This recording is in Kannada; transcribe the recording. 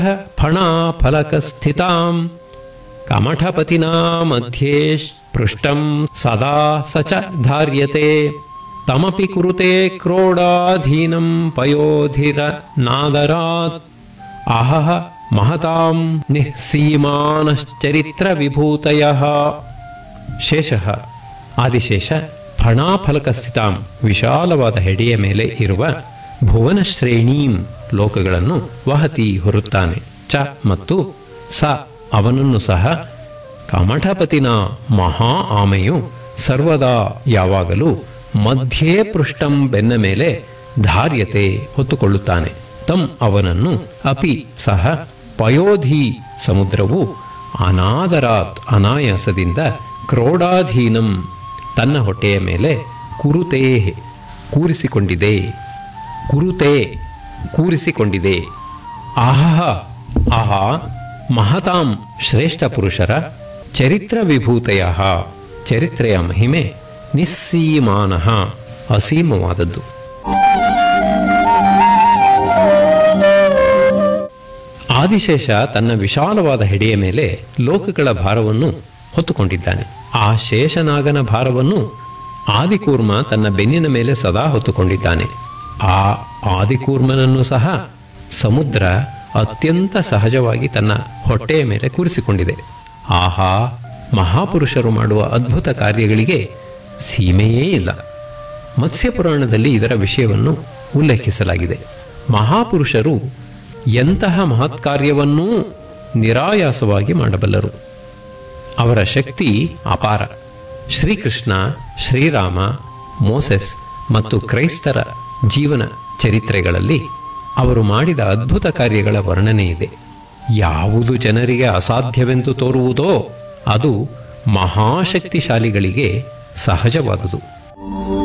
ಫಣಾಫಲಕಸ್ಥಿತಾಂ ಕಮಠಪತಿನಾ ಮಧ್ಯೆ ಪೃಷ್ಟಂ ಸದಾ ಸ ಚ ಧಾರ್ಯತೆ ತಮಪಿ ಕುರುತೆ ಕ್ರೋಡಾಧೀನಂ ಪಯೋಧಿರ ನಾದರಾತ್ ಅಹಹ ಮಹತಾಂ ನಿಸ್ಸೀಮಾನಶ್ಚರಿತ್ರ ವಿಭೂತಯ ಶೇಷಃ ಆದಿಶೇಷ ಫಣಾಫಲಕಸ್ಥಿತಾಂ ವಿಶಾಲವಾದ ಹೆಡೆಯ ಮೇಲೆ ಇರುವ ಭುವನ ಶ್ರೇಣೀಂ ಲೋಕಗಳನ್ನು ವಹತಿ ಹೊರುತ್ತಾನೆ ಚ ಮತ್ತು ಸ ಅವನನ್ನು ಸಹ ಕಮಠಪತಿನ ಮಹಾ ಆಮೆಯು ಸರ್ವದಾ ಯಾವಾಗಲೂ ಮಧ್ಯೆ ಪೃಷ್ಟಂ ಬೆನ್ನ ಮೇಲೆ ಧಾರ್ಯತೆ ಹೊತ್ತುಕೊಳ್ಳುತ್ತಾನೆ ತಂ ಅವನನ್ನು ಅಪಿ ಸಹ ಪಯೋಧಿ ಸಮುದ್ರವು ಅನಾದರಾತ್ ಅನಾಯಾಸದಿಂದ ಕ್ರೋಡಾಧೀನಂ ತನ್ನ ಹೊಟ್ಟೆಯ ಮೇಲೆ ಕುರುತೇ ಕೂರಿಸಿಕೊಂಡಿದೆ ಕುರುತೆ ಕೂರಿಸಿಕೊಂಡಿದೆ ಆಹಹ ಆಹಾ ಮಹತಾಂ ಶ್ರೇಷ್ಠ ಪುರುಷರ ಚರಿತ್ರ ವಿಭೂತೆಯ ಚರಿತ್ರೆಯ ಮಹಿಮೆ ನಿಸ್ಸೀಮಾನ ಅಸೀಮವಾದದ್ದು ಆದಿಶೇಷ ತನ್ನ ವಿಶಾಲವಾದ ಹೆಡೆಯ ಮೇಲೆ ಲೋಕಗಳ ಭಾರವನ್ನು ಹೊತ್ತುಕೊಂಡಿದ್ದಾನೆ ಆ ಶೇಷನಾಗನ ಭಾರವನ್ನು ಆದಿಕೂರ್ಮ ತನ್ನ ಬೆನ್ನಿನ ಮೇಲೆ ಸದಾ ಹೊತ್ತುಕೊಂಡಿದ್ದಾನೆ ಆ ಆದಿಕೂರ್ಮನನ್ನು ಸಹ ಸಮುದ್ರ ಅತ್ಯಂತ ಸಹಜವಾಗಿ ತನ್ನ ಹೊಟ್ಟೆಯ ಮೇಲೆ ಕೂರಿಸಿಕೊಂಡಿದೆ ಆಹಾ ಮಹಾಪುರುಷರು ಮಾಡುವ ಅದ್ಭುತ ಕಾರ್ಯಗಳಿಗೆ ಸೀಮೆಯೇ ಇಲ್ಲ ಮತ್ಸ್ಯಪುರಾಣದಲ್ಲಿ ಇದರ ವಿಷಯವನ್ನು ಉಲ್ಲೇಖಿಸಲಾಗಿದೆ ಮಹಾಪುರುಷರು ಎಂತಹ ಮಹತ್ಕಾರ್ಯವನ್ನೂ ನಿರಾಯಾಸವಾಗಿ ಮಾಡಬಲ್ಲರು ಅವರ ಶಕ್ತಿ ಅಪಾರ ಶ್ರೀಕೃಷ್ಣ ಶ್ರೀರಾಮ ಮೋಸೆಸ್ ಮತ್ತು ಕ್ರೈಸ್ತರ ಜೀವನ ಚರಿತ್ರೆಗಳಲ್ಲಿ ಅವರು ಮಾಡಿದ ಅದ್ಭುತ ಕಾರ್ಯಗಳ ವರ್ಣನೆ ಇದೆ ಯಾವುದು ಜನರಿಗೆ ಅಸಾಧ್ಯವೆಂದು ತೋರುವುದೋ ಅದು ಮಹಾಶಕ್ತಿಶಾಲಿಗಳಿಗೆ ಸಹಜವಾದುದು